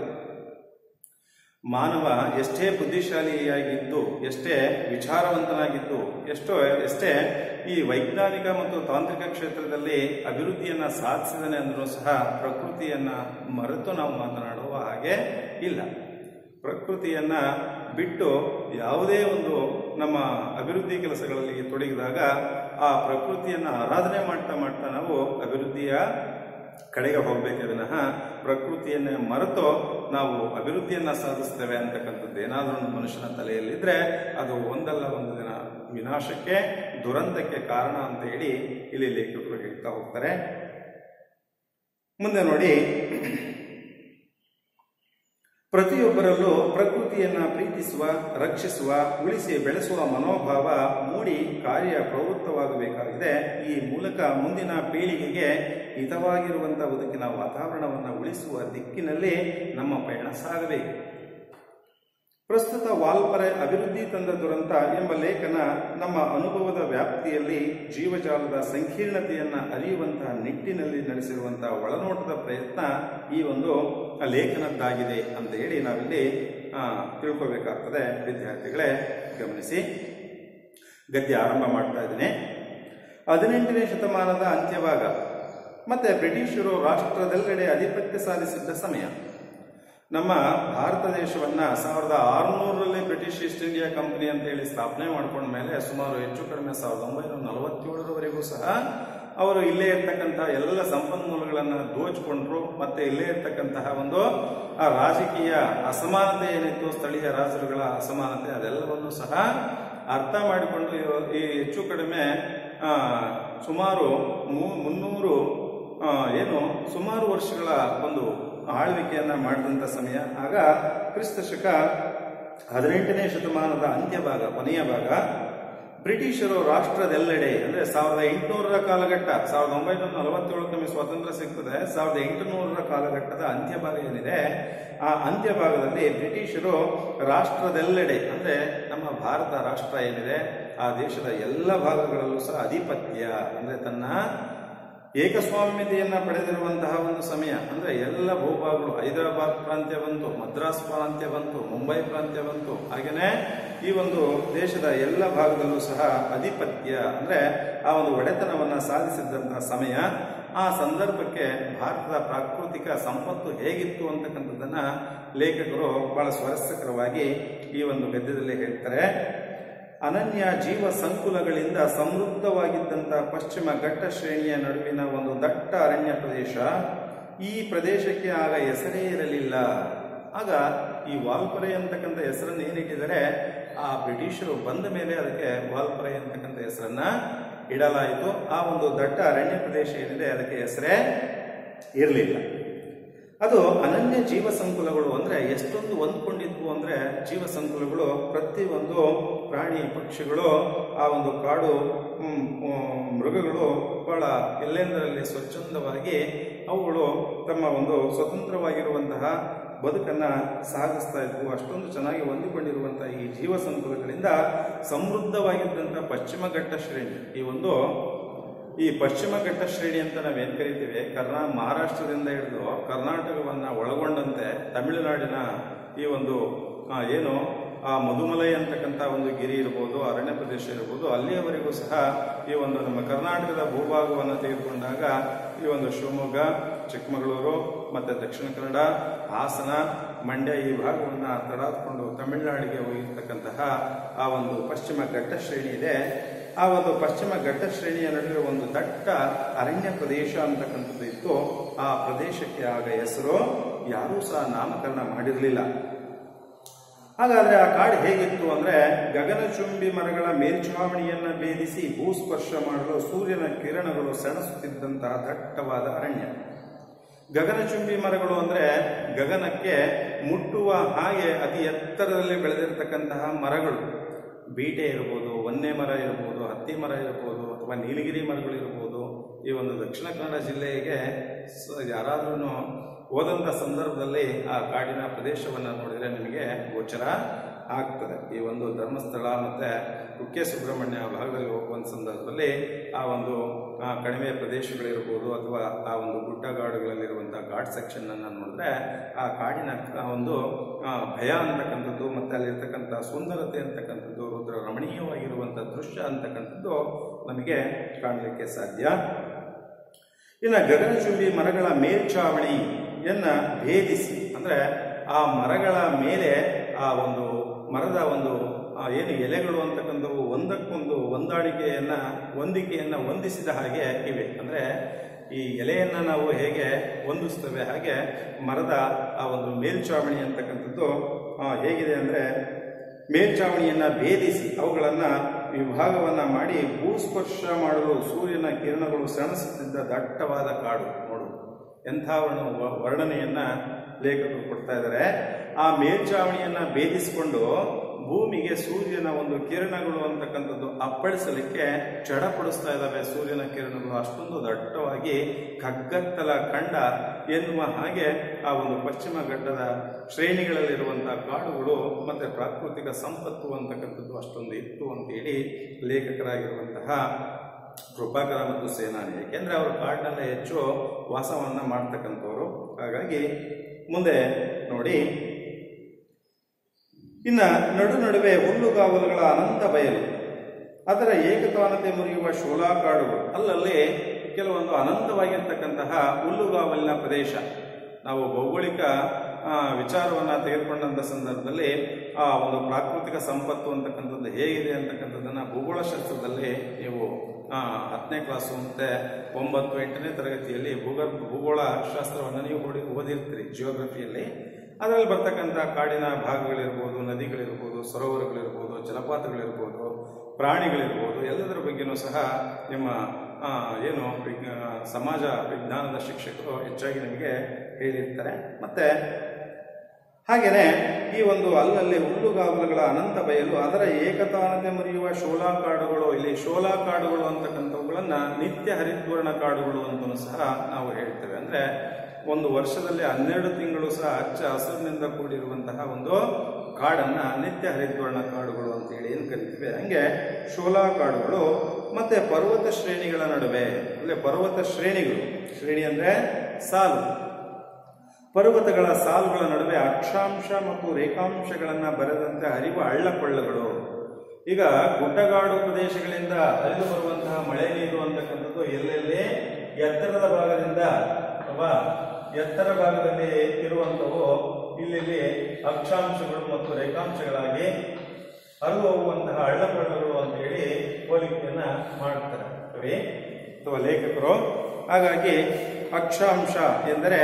ಮಾನವ ಎಷ್ಟೇ ಬುದ್ಧಿಶಾಲಿಯಾಗಿದ್ದು ಎಷ್ಟೇ ವಿಚಾರವಂತನಾಗಿದ್ದು ಎಷ್ಟೋ ಎಷ್ಟೇ ಈ ವೈಜ್ಞಾನಿಕ ಮತ್ತು ತಾಂತ್ರಿಕ ಕ್ಷೇತ್ರದಲ್ಲಿ ಅಭಿವೃದ್ಧಿಯನ್ನ ಸಾಧಿಸಿದನೆ ಅಂದ್ರೂ ಸಹ ಪ್ರಕೃತಿಯನ್ನ ಮರೆತು ನಾವು ಮಾತನಾಡುವ ಹಾಗೆ ಇಲ್ಲ ಪ್ರಕೃತಿಯನ್ನ ಬಿಟ್ಟು ಯಾವುದೇ ಒಂದು ನಮ್ಮ ಅಭಿವೃದ್ಧಿ ಕೆಲಸಗಳಲ್ಲಿ ತೊಡಗಿದಾಗ ಆ ಪ್ರಕೃತಿಯನ್ನ ಆರಾಧನೆ ಮಾಡ್ತಾ ಮಾಡ್ತಾ ನಾವು ಅಭಿವೃದ್ಧಿಯ ಕಡೆಗೆ ಹೋಗಬೇಕೆ ವಿನಃ ಪ್ರಕೃತಿಯನ್ನೇ ಮರೆತು ನಾವು ಅಭಿವೃದ್ಧಿಯನ್ನ ಸಾಧಿಸ್ತೇವೆ ಅಂತಕ್ಕಂಥದ್ದು ಏನಾದರೂ ಒಂದು ಮನುಷ್ಯನ ತಲೆಯಲ್ಲಿದ್ರೆ ಅದು ಒಂದಲ್ಲ ಒಂದು ದಿನ ವಿನಾಶಕ್ಕೆ ದುರಂತಕ್ಕೆ ಕಾರಣ ಅಂತ ಹೇಳಿ ಇಲ್ಲಿ ಲೇಖಕರು ಹೇಳ್ತಾ ಹೋಗ್ತಾರೆ ಮುಂದೆ ನೋಡಿ ಪ್ರತಿಯೊಬ್ಬರಲ್ಲೂ ಪ್ರಕೃತಿಯನ್ನ ಪ್ರೀತಿಸುವ ರಕ್ಷಿಸುವ ಉಳಿಸಿ ಬೆಳೆಸುವ ಮನೋಭಾವ ಮೂಡಿ ಕಾರ್ಯ ಪ್ರವೃತ್ತವಾಗಬೇಕಾಗಿದೆ ಈ ಮೂಲಕ ಮುಂದಿನ ಪೀಳಿಗೆಗೆ ಹಿತವಾಗಿರುವಂತಹ ಬದುಕಿನ ವಾತಾವರಣವನ್ನು ಉಳಿಸುವ ದಿಕ್ಕಿನಲ್ಲಿ ನಮ್ಮ ಪಯಣ ಸಾಗಬೇಕು ಪ್ರಸ್ತುತ ವಾಲ್ಪರೆ ಅಭಿವೃದ್ಧಿ ತಂದ ದುರಂತ ಎಂಬ ಲೇಖನ ನಮ್ಮ ಅನುಭವದ ವ್ಯಾಪ್ತಿಯಲ್ಲಿ ಜೀವಜಾಲದ ಸಂಕೀರ್ಣತೆಯನ್ನ ಅರಿಯುವಂತಹ ನಿಟ್ಟಿನಲ್ಲಿ ನಡೆಸಿರುವಂತಹ ಒಳನೋಟದ ಪ್ರಯತ್ನ ಈ ಒಂದು ಲೇಖನದ್ದಾಗಿದೆ ಅಂತ ಹೇಳಿ ನಾವಿಲ್ಲಿ ಆ, ತಿಳ್ಕೊಬೇಕಾಗ್ತದೆ ವಿದ್ಯಾರ್ಥಿಗಳೇ ಗಮನಿಸಿ ಗದ್ಯ ಆರಂಭ ಮಾಡ್ತಾ ಇದ್ದೀನಿ ಹದಿನೆಂಟನೇ ಶತಮಾನದ ಅಂತ್ಯಭಾಗ ಮತ್ತೆ ಬ್ರಿಟಿಷರು ರಾಷ್ಟ್ರದೆಲ್ಲೆಡೆ ಆಧಿಪತ್ಯ ಸಾಧಿಸಿದ್ದ ಸಮಯ ನಮ್ಮ ಭಾರತ ದೇಶವನ್ನ ಸಾವಿರದ ಆರುನೂರರಲ್ಲಿ ಬ್ರಿಟಿಷ್ ಈಸ್ಟ್ ಇಂಡಿಯಾ ಕಂಪನಿ ಅಂತ ಹೇಳಿ ಸ್ಥಾಪನೆ ಮಾಡ್ಕೊಂಡ ಮೇಲೆ ಸುಮಾರು ಹೆಚ್ಚು ಕಡಿಮೆ ಸಾವಿರದ ಒಂಬೈನೂರ ನಲವತ್ತೇಳರವರೆಗೂ ಸಹ ಅವರು ಇಲ್ಲೇ ಇರ್ತಕ್ಕಂತಹ ಎಲ್ಲ ಸಂಪನ್ಮೂಲಗಳನ್ನ ದೋಚಿಕೊಂಡ್ರು ಮತ್ತೆ ಇಲ್ಲೇ ಇರ್ತಕ್ಕಂತಹ ಒಂದು ಆ ರಾಜಕೀಯ ಅಸಮಾನತೆ ಏನಿತ್ತು ಸ್ಥಳೀಯ ರಾಜರುಗಳ ಅಸಮಾನತೆ ಅದೆಲ್ಲವನ್ನು ಸಹ ಅರ್ಥ ಮಾಡಿಕೊಂಡು ಇವ- ಈ ಹೆಚ್ಚು ಕಡಿಮೆ ಆ, ಸುಮಾರು ಮೂ- ಮುನ್ನೂರು ಆ, ಏನು ಸುಮಾರು ವರ್ಷಗಳ ಒಂದು ಆಳ್ವಿಕೆಯನ್ನ ಮಾಡಿದಂಥ ಸಮಯ ಆಗ ಕ್ರಿಸ್ತ ಶಕ ಹದಿನೆಂಟನೇ ಶತಮಾನದ ಅಂತ್ಯಭಾಗ ಕೊನೆಯ ಭಾಗ ಬ್ರಿಟಿಷರು ರಾಷ್ಟ್ರದೆಲ್ಲೆಡೆ ಅಂದ್ರೆ ಸಾವಿರದ ಎಂಟುನೂರರ ಕಾಲಘಟ್ಟ ಸಾವಿರದ ಒಂಬೈನೂರ ನಲವತ್ತೇಳಕ್ಕೆ ನಮಗೆ ಸ್ವಾತಂತ್ರ್ಯ ಸಿಗ್ತದೆ ಸಾವಿರದ ಎಂಟುನೂರರ ಕಾಲಘಟ್ಟದ ಅಂತ್ಯಭಾಗ ಏನಿದೆ ಆ ಅಂತ್ಯಭಾಗದಲ್ಲಿ ಬ್ರಿಟಿಷರು ರಾಷ್ಟ್ರದೆಲ್ಲೆಡೆ ಅಂದ್ರೆ ನಮ್ಮ ಭಾರತ ರಾಷ್ಟ್ರ ಏನಿದೆ ಆ ದೇಶದ ಎಲ್ಲ ಭಾಗಗಳಲ್ಲೂ ಸಹ ಆಧಿಪತ್ಯ ಅಂದ್ರೆ ತನ್ನ ಏಕಸ್ವಾಮ್ಯತೆಯನ್ನ ಪಡೆದಿರುವಂತಹ ಒಂದು ಸಮಯ ಅಂದ್ರೆ ಎಲ್ಲ ಭೂಭಾಗಗಳು ಹೈದರಾಬಾದ್ ಪ್ರಾಂತ್ಯ ಬಂತು ಮದ್ರಾಸ್ ಪ್ರಾಂತ್ಯ ಬಂತು ಮುಂಬೈ ಪ್ರಾಂತ್ಯ ಬಂತು ಹಾಗೇನೆ ಈ ಒಂದು ದೇಶದ ಎಲ್ಲ ಭಾಗದಲ್ಲೂ ಸಹ ಆಧಿಪತ್ಯ ಅಂದ್ರೆ ಆ ಒಂದು ಒಡೆತನವನ್ನ ಸಾಧಿಸಿದಂತಹ ಸಮಯ ಆ ಸಂದರ್ಭಕ್ಕೆ ಭಾರತದ ಪ್ರಾಕೃತಿಕ ಸಂಪತ್ತು ಹೇಗಿತ್ತು ಅಂತಕ್ಕಂಥದ್ದನ್ನ ಲೇಖಕರು ಬಹಳ ಸ್ವಾರಸ್ಯಕರವಾಗಿ ಈ ಒಂದು ಗದ್ಯದಲ್ಲಿ ಹೇಳ್ತಾರೆ ಅನನ್ಯ ಜೀವ ಸಂಕುಲಗಳಿಂದ ಸಮೃದ್ಧವಾಗಿದ್ದಂಥ ಪಶ್ಚಿಮ ಘಟ್ಟ ಶ್ರೇಣಿಯ ನಡುವಿನ ಒಂದು ದಟ್ಟ ಅರಣ್ಯ ಪ್ರದೇಶ ಈ ಪ್ರದೇಶಕ್ಕೆ ಆಗ ಹೆಸರೇ ಇರಲಿಲ್ಲ ಆಗ ಈ ವಾಲ್ಪರೆ ಅಂತಕ್ಕಂಥ ಹೆಸರನ್ನು ಏನಿಟ್ಟಿದ್ದಾರೆ ಆ ಬ್ರಿಟಿಷರು ಬಂದ ಮೇಲೆ ಅದಕ್ಕೆ ವಾಲ್ಪರೆ ಅಂತಕ್ಕಂಥ ಹೆಸರನ್ನ ಇಡಲಾಯಿತು ಆ ಒಂದು ದಟ್ಟ ಅರಣ್ಯ ಪ್ರದೇಶ ಏನಿದೆ ಅದಕ್ಕೆ ಹೆಸರೇ ಇರಲಿಲ್ಲ ಅದು ಅನನ್ಯ ಜೀವ ಸಂಕುಲಗಳು ಅಂದ್ರೆ ಎಷ್ಟೊಂದು ಹೊಂದ್ಕೊಂಡಿದ್ವು ಅಂದ್ರೆ ಜೀವ ಸಂಕುಲಗಳು ಪ್ರತಿಯೊಂದು ಪ್ರಾಣಿ ಪಕ್ಷಿಗಳು ಆ ಒಂದು ಕಾಡು ಹ್ಮ್, ಹ್ಮ್, ಮೃಗಗಳು ಬಹಳ ಎಲ್ಲೆಂದರಲ್ಲಿ ಸ್ವಚ್ಛಂದವಾಗಿ ಅವುಗಳು ತಮ್ಮ ಒಂದು ಸ್ವತಂತ್ರವಾಗಿರುವಂತಹ ಬದುಕನ್ನ ಸಾಗಿಸ್ತಾ ಇದ್ವು ಅಷ್ಟೊಂದು ಚೆನ್ನಾಗಿ ಹೊಂದಿಕೊಂಡಿರುವಂತಹ ಈ ಜೀವ ಸಂಕುಲಗಳಿಂದ ಸಮೃದ್ಧವಾಗಿದ್ದಂತಹ ಪಶ್ಚಿಮ ಘಟ್ಟ ಶ್ರೇಣಿ ಈ ಒಂದು ಈ ಪಶ್ಚಿಮ ಘಟ್ಟ ಶ್ರೇಣಿ ಅಂತ ನಾವೇನ್ ಕರಿತೀವಿ ಕರ್ನಾ ಮಹಾರಾಷ್ಟ್ರದಿಂದ ಹಿಡಿದು ಕರ್ನಾಟಕವನ್ನ ಒಳಗೊಂಡಂತೆ ತಮಿಳುನಾಡಿನ ಈ ಒಂದು ಆ, ಏನು ಆ ಮಧುಮಲೈ ಅಂತಕ್ಕಂಥ ಒಂದು ಗಿರಿ ಇರ್ಬೋದು ಅರಣ್ಯ ಪ್ರದೇಶ ಇರ್ಬೋದು ಅಲ್ಲಿಯವರೆಗೂ ಸಹ ಈ ಒಂದು ನಮ್ಮ ಕರ್ನಾಟಕದ ಭೂಭಾಗವನ್ನು ತೆಗೆದುಕೊಂಡಾಗ ಈ ಒಂದು ಶಿವಮೊಗ್ಗ ಚಿಕ್ಕಮಗಳೂರು ಮತ್ತೆ ದಕ್ಷಿಣ ಕನ್ನಡ ಹಾಸನ ಮಂಡ್ಯ ಈ ಭಾಗವನ್ನು ತಡಾದ್ಕೊಂಡು ತಮಿಳುನಾಡಿಗೆ ಹೋಗಿರ್ತಕ್ಕಂತಹ ಆ ಒಂದು ಪಶ್ಚಿಮ ಘಟ್ಟ ಶ್ರೇಣಿ ಇದೆ ಆ ಒಂದು ಪಶ್ಚಿಮ ಘಟ್ಟ ಶ್ರೇಣಿಯ ನಡುವೆ ಒಂದು ದಟ್ಟ ಅರಣ್ಯ ಪ್ರದೇಶ ಅಂತಕ್ಕಂಥದ್ದು ಇತ್ತು ಆ ಪ್ರದೇಶಕ್ಕೆ ಆಗ ಹೆಸರು ಯಾರೂ ಸಹ ನಾಮಕರಣ ಮಾಡಿರಲಿಲ್ಲ ಹಾಗಾದ್ರೆ ಆ ಕಾಡು ಹೇಗಿತ್ತು ಅಂದ್ರೆ ಗಗನಚುಂಬಿ ಮರಗಳ ಮೇಲ್ಛಾವಣಿಯನ್ನ ಭೇದಿಸಿ ಭೂಸ್ಪರ್ಶ ಮಾಡಲು ಸೂರ್ಯನ ಕಿರಣಗಳು ಸೆಣಸುತ್ತಿದ್ದಂತಹ ದಟ್ಟವಾದ ಅರಣ್ಯ ಗಗನಚುಂಬಿ ಮರಗಳು ಅಂದ್ರೆ ಗಗನಕ್ಕೆ ಮುಟ್ಟುವ ಹಾಗೆ ಅತಿ ಎತ್ತರದಲ್ಲಿ ಬೆಳೆದಿರತಕ್ಕಂತಹ ಮರಗಳು ಬೀಟೆ ಇರ್ಬೋದು ವನ್ನೆ ಮರ ಇರ್ಬೋದು ಹತ್ತಿ ಮರ ಇರ್ಬೋದು ಅಥವಾ ನೀಲಗಿರಿ ಮರಗಳು ಇರ್ಬೋದು ಈ ಒಂದು ದಕ್ಷಿಣ ಕನ್ನಡ ಜಿಲ್ಲೆಗೆ ಯಾರಾದ್ರೂ ಹೋದಂಥ ಸಂದರ್ಭದಲ್ಲಿ ಆ ಕಾಡಿನ ಪ್ರದೇಶವನ್ನು ನೋಡಿದರೆ ನಿಮಗೆ ಗೋಚರ ಆಗ್ತದೆ ಈ ಒಂದು ಧರ್ಮಸ್ಥಳ ಮತ್ತು ಕುಕ್ಕೆ ಸುಬ್ರಹ್ಮಣ್ಯ ಭಾಗದಲ್ಲಿ ಹೋಗುವಂಥ ಸಂದರ್ಭದಲ್ಲಿ ಆ ಒಂದು ಆ, ಕಣಿವೆ ಪ್ರದೇಶಗಳಿರ್ಬೋದು ಅಥವಾ ಆ ಒಂದು ಗುಡ್ಡಗಾಡುಗಳಲ್ಲಿರುವಂಥ ಘಾಟ್ ಸೆಕ್ಷನ್ ಅನ್ನು ನೋಡಿದ್ರೆ ಆ ಕಾಡಿನ ಆ ಒಂದು ಆ, ಭಯ ಅಂತಕ್ಕಂಥದ್ದು ಮತ್ತು ಅಲ್ಲಿರ್ತಕ್ಕಂಥ ಸುಂದರತೆ ಅಂತಕ್ಕಂಥದ್ದು ರುದ್ರ ರಮಣೀಯವಾಗಿರುವಂಥ ದೃಶ್ಯ ಅಂತಕ್ಕಂಥದ್ದು ನಮಗೆ ಕಾಣಲಿಕ್ಕೆ ಸಾಧ್ಯ ಇನ್ನು ಗಗನಚುಂಬಿ ಮರಗಳ ಮೇಲ್ಛಾವಣಿಯನ್ನ ಭೇದಿಸಿ ಅಂದ್ರೆ ಆ ಮರಗಳ ಮೇಲೆ ಆ ಒಂದು ಮರದ ಒಂದು ಆ ಏನು ಎಲೆಗಳು ಅಂತಕ್ಕಂಥವು ಒಂದಕ್ಕೊಂದು ಹೊಂದಾಣಿಕೆಯನ್ನ ಹೊಂದಿಕೆಯನ್ನ ಹೊಂದಿಸಿದ ಹಾಗೆ ಇವೆ ಅಂದ್ರೆ ಈ ಎಲೆಯನ್ನ ನಾವು ಹೇಗೆ ಹೊಂದಿಸ್ತೇವೆ ಹಾಗೆ ಮರದ ಆ ಒಂದು ಮೇಲ್ಛಾವಣಿ ಅಂತಕ್ಕಂಥದ್ದು ಆ, ಹೇಗಿದೆ ಅಂದ್ರೆ ಮೇಲ್ಛಾವಣಿಯನ್ನ ಭೇದಿಸಿ ಅವುಗಳನ್ನ ವಿಭಾಗವನ್ನ ಮಾಡಿ ಭೂಸ್ಪರ್ಶ ಮಾಡಲು ಸೂರ್ಯನ ಕಿರಣಗಳು ಸೆಣಸುತ್ತಿದ್ದ ದಟ್ಟವಾದ ಕಾಡು ನೋಡು ಎಂಥ ವರ್ಣ ವರ್ಣನೆಯನ್ನ ಲೇಖಕರು ಕೊಡ್ತಾ ಇದ್ದಾರೆ ಆ ಮೇಲ್ಛಾವಣಿಯನ್ನ ಭೇದಿಸಿಕೊಂಡು ಭೂಮಿಗೆ ಸೂರ್ಯನ ಒಂದು ಕಿರಣಗಳು ಅಂತಕ್ಕಂಥದ್ದು ಅಪ್ಪಳಿಸಲಿಕ್ಕೆ ಚಡಪಡಿಸ್ತಾ ಇದ್ದಾವೆ ಸೂರ್ಯನ ಕಿರಣಗಳು ಅಷ್ಟೊಂದು ದಟ್ಟವಾಗಿ ಕಗ್ಗತ್ತಲ ಕಂಡ ಎನ್ನುವ ಹಾಗೆ ಆ ಒಂದು ಪಶ್ಚಿಮ ಘಟ್ಟದ ಶ್ರೇಣಿಗಳಲ್ಲಿರುವಂತಹ ಕಾಡುಗಳು ಮತ್ತೆ ಪ್ರಾಕೃತಿಕ ಸಂಪತ್ತು ಅಂತಕ್ಕಂಥದ್ದು ಅಷ್ಟೊಂದು ಇತ್ತು ಅಂತೇಳಿ ಲೇಖಕರಾಗಿರುವಂತಹ ಕೃಪಾಕರ ಮತ್ತು ಸೇನಾನಿ ಯಾಕೆಂದ್ರೆ ಅವರು ಕಾಡಿನಲ್ಲೇ ಹೆಚ್ಚು ವಾಸವನ್ನ ಮಾಡ್ತಕ್ಕಂಥವ್ರು ಹಾಗಾಗಿ ಮುಂದೆ ನೋಡಿ ಇನ್ನ ನಡು ನಡುವೆ ಹುಲ್ಲುಗಾವಲುಗಳ ಅನಂತ ಬಯಲು ಅದರ ಏಕತಾನತೆ ಮುರಿಯುವ ಶೋಲಾ ಕಾಡುಗಳು ಅಲ್ಲಲ್ಲಿ ಕೆಲವೊಂದು ಅನಂತವಾಗಿರ್ತಕ್ಕಂತಹ ಹುಲ್ಲುಗಾವಲಿನ ಪ್ರದೇಶ ನಾವು ಭೌಗೋಳಿಕ ಆ, ವಿಚಾರವನ್ನ ತೆಗೆದುಕೊಂಡಂತ ಸಂದರ್ಭದಲ್ಲಿ ಆ ಒಂದು ಪ್ರಾಕೃತಿಕ ಸಂಪತ್ತು ಅಂತಕ್ಕಂಥದ್ದು ಹೇಗಿದೆ ಅಂತಕ್ಕಂಥದ್ದನ್ನ ಭೂಗೋಳಶಾಸ್ತ್ರದಲ್ಲಿ ನೀವು ಆ, ಹತ್ತನೇ ಕ್ಲಾಸು ಮತ್ತೆ ಒಂಬತ್ತು ಎಂಟನೇ ತರಗತಿಯಲ್ಲಿ ಭೂಗರ್ಭ ಭೂಗೋಳ ಶಾಸ್ತ್ರವನ್ನು ನೀವು ಓದಿ ಓದಿರ್ತೀರಿ ಜಿಯೋಗ್ರಫಿಯಲ್ಲಿ ಅದರಲ್ಲಿ ಬರ್ತಕ್ಕಂಥ ಕಾಡಿನ ಭಾಗಗಳಿರ್ಬೋದು ನದಿಗಳಿರ್ಬೋದು ಸರೋವರಗಳಿರ್ಬೋದು ಜಲಪಾತಗಳಿರ್ಬೋದು ಪ್ರಾಣಿಗಳಿರ್ಬೋದು ಎಲ್ಲದರ ಬಗ್ಗೆನೂ ಸಹ ನಿಮ್ಮ ಆ, ಏನು ವಿಜ್ಞಾ ಸಮಾಜ ವಿಜ್ಞಾನದ ಶಿಕ್ಷಕರು ಹೆಚ್ಚಾಗಿ ನಿಮಗೆ ಹೇಳಿರ್ತಾರೆ ಮತ್ತೆ ಹಾಗೆಯೇ ಈ ಒಂದು ಅಲ್ಲಲ್ಲಿ ಹುಲ್ಲುಗಾವಲುಗಳ ಅನಂತ ಬಯಲು ಅದರ ಏಕತಾನತೆ ಮುರಿಯುವ ಶೋಲಾ ಕಾಡುಗಳು ಇಲ್ಲಿ ಶೋಲಾ ಕಾಡುಗಳು ಅಂತಕ್ಕಂಥವುಗಳನ್ನ ನಿತ್ಯ ಹರಿದ್ವರ್ಣ ಕಾಡುಗಳು ಅಂತಲೂ ಸಹ ನಾವು ಹೇಳ್ತೇವೆ ಅಂದ್ರೆ ಒಂದು ವರ್ಷದಲ್ಲಿ ಹನ್ನೆರಡು ತಿಂಗಳು ಸಹ ಹಚ್ಚ ಹಸಿರಿನಿಂದ ಕೂಡಿರುವಂತಹ ಒಂದು ಕಾಡನ್ನ ನಿತ್ಯ ಹರಿದ್ವರ್ಣ ಕಾಡುಗಳು ಅಂತ ಹೇಳಿ ಏನು ಕರಿತೀವಿ ಹಂಗೆ ಶೋಲಾ ಕಾಡುಗಳು ಮತ್ತೆ ಪರ್ವತ ಶ್ರೇಣಿಗಳ ನಡುವೆ ಅಂದ್ರೆ ಪರ್ವತ ಶ್ರೇಣಿಗಳು ಶ್ರೇಣಿ ಅಂದ್ರೆ ಸಾಲು ಪರ್ವತಗಳ ಸಾಲುಗಳ ನಡುವೆ ಅಕ್ಷಾಂಶ ಮತ್ತು ರೇಖಾಂಶಗಳನ್ನ ಬರೆದಂತೆ ಹರಿಯುವ ಹಳ್ಳಕೊಳ್ಳಗಳು ಈಗ ಗುಡ್ಡಗಾಡು ಪ್ರದೇಶಗಳಿಂದ ಹರಿದು ಬರುವಂತಹ ಮಳೆ ನೀರು ಅಂತಕ್ಕಂಥದ್ದು ಎಲ್ಲೆಲ್ಲಿ ಎತ್ತರದ ಭಾಗದಿಂದ ಅಥವಾ ಎತ್ತರ ಭಾಗದಲ್ಲಿ ಇರುವಂತವು ಇಲ್ಲಿ ಅಕ್ಷಾಂಶಗಳು ಮತ್ತು ರೇಖಾಂಶಗಳಾಗಿ ಹರಿದು ಹೋಗುವಂತಹ ಹಳ್ಳಕೊಳ್ಳಗಳು ಅಂತ ಹೇಳಿ ಹೋಲಿಕೆಯನ್ನ ಮಾಡ್ತಾರೆ ಕವಿ ಅಥವಾ ಲೇಖಕರು ಹಾಗಾಗಿ ಅಕ್ಷಾಂಶ ಎಂದರೆ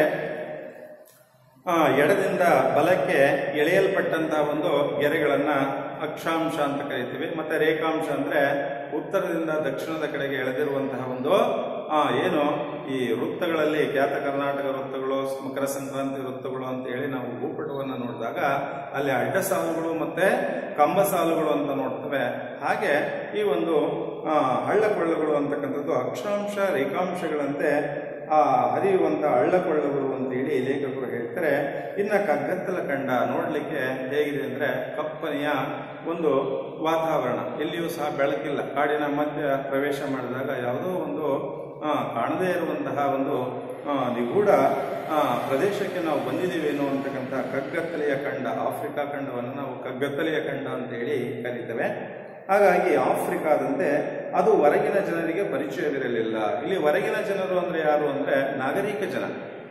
ಆ, ಎಡದಿಂದ ಬಲಕ್ಕೆ ಎಳೆಯಲ್ಪಟ್ಟಂತಹ ಒಂದು ಗೆರೆಗಳನ್ನ ಅಕ್ಷಾಂಶ ಅಂತ ಕರಿತೀವಿ ಮತ್ತೆ ರೇಖಾಂಶ ಅಂದ್ರೆ ಉತ್ತರದಿಂದ ದಕ್ಷಿಣದ ಕಡೆಗೆ ಎಳೆದಿರುವಂತಹ ಒಂದು ಆ, ಏನು ಈ ವೃತ್ತಗಳಲ್ಲಿ ಖ್ಯಾತ ಕರ್ನಾಟಕ ವೃತ್ತಗಳು ಮಕರ ಸಂಕ್ರಾಂತಿ ವೃತ್ತಗಳು ಅಂತ ಹೇಳಿ ನಾವು ಭೂಪಟವನ್ನು ನೋಡಿದಾಗ ಅಲ್ಲಿ ಅಡ್ಡ ಸಾಲುಗಳು ಮತ್ತೆ ಕಂಬ ಸಾಲುಗಳು ಅಂತ ನೋಡ್ತೇವೆ ಹಾಗೆ ಈ ಒಂದು ಆ, ಹಳ್ಳಕೊಳ್ಳಗಳು ಅಂತಕ್ಕಂಥದ್ದು ಅಕ್ಷಾಂಶ ರೇಖಾಂಶಗಳಂತೆ ಆ ಹರಿಯುವಂತ ಹಳ್ಳಕೊಳ್ಳಗಳು ಅಂತೇಳಿ ಲೇಖಕರು ಹೇಳ್ತಾರೆ ಇನ್ನ ಕಗ್ಗತ್ತಲ ಕಂಡ ನೋಡ್ಲಿಕ್ಕೆ ಹೇಗಿದೆ ಅಂದ್ರೆ ಕಪ್ಪನೆಯ ಒಂದು ವಾತಾವರಣ ಎಲ್ಲಿಯೂ ಸಹ ಬೆಳಕಿಲ್ಲ ಕಾಡಿನ ಮಧ್ಯ ಪ್ರವೇಶ ಮಾಡಿದಾಗ ಯಾವುದೋ ಒಂದು ಆ, ಕಾಣದೇ ಇರುವಂತಹ ಒಂದು ಆ, ನಿಗೂಢ ಆ, ಪ್ರದೇಶಕ್ಕೆ ನಾವು ಬಂದಿದ್ದೀವೇನೋ ಅಂತಕ್ಕಂಥ ಕಗ್ಗತ್ತಲೆಯ ಖಂಡ ಆಫ್ರಿಕಾ ಖಂಡವನ್ನು ನಾವು ಕಗ್ಗತ್ತಲೆಯ ಖಂಡ ಅಂತ ಹೇಳಿ ಕರೀತೇವೆ ಹಾಗಾಗಿ ಆಫ್ರಿಕಾದಂತೆ ಅದು ಹೊರಗಿನ ಜನರಿಗೆ ಪರಿಚಯವಿರಲಿಲ್ಲ ಇಲ್ಲಿ ಹೊರಗಿನ ಜನರು ಅಂದ್ರೆ ಯಾರು ಅಂದ್ರೆ ನಾಗರಿಕ ಜನ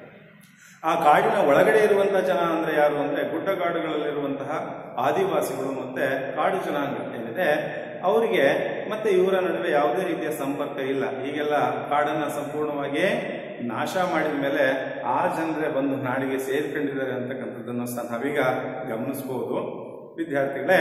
ಆ ಕಾಡಿನ ಒಳಗಡೆ ಇರುವಂತಹ ಜನ ಅಂದ್ರೆ ಯಾರು ಅಂದ್ರೆ ಗುಡ್ಡಗಾಡುಗಳಲ್ಲಿರುವಂತಹ ಆದಿವಾಸಿಗಳು ಮತ್ತೆ ಕಾಡು ಜನಾಂಗ ಏನಿದೆ ಅವರಿಗೆ ಮತ್ತೆ ಇವರ ನಡುವೆ ಯಾವುದೇ ರೀತಿಯ ಸಂಪರ್ಕ ಇಲ್ಲ ಈಗೆಲ್ಲ ಕಾಡನ್ನ ಸಂಪೂರ್ಣವಾಗಿ ನಾಶ ಮಾಡಿದ ಮೇಲೆ ಆ ಜನರೇ ಬಂದು ನಾಡಿಗೆ ಸೇರ್ಕೊಂಡಿದ್ದಾರೆ ಅಂತಕ್ಕಂಥದ್ದನ್ನು ಸಹ ನಾವೀಗ ಗಮನಿಸಬಹುದು ವಿದ್ಯಾರ್ಥಿಗಳೇ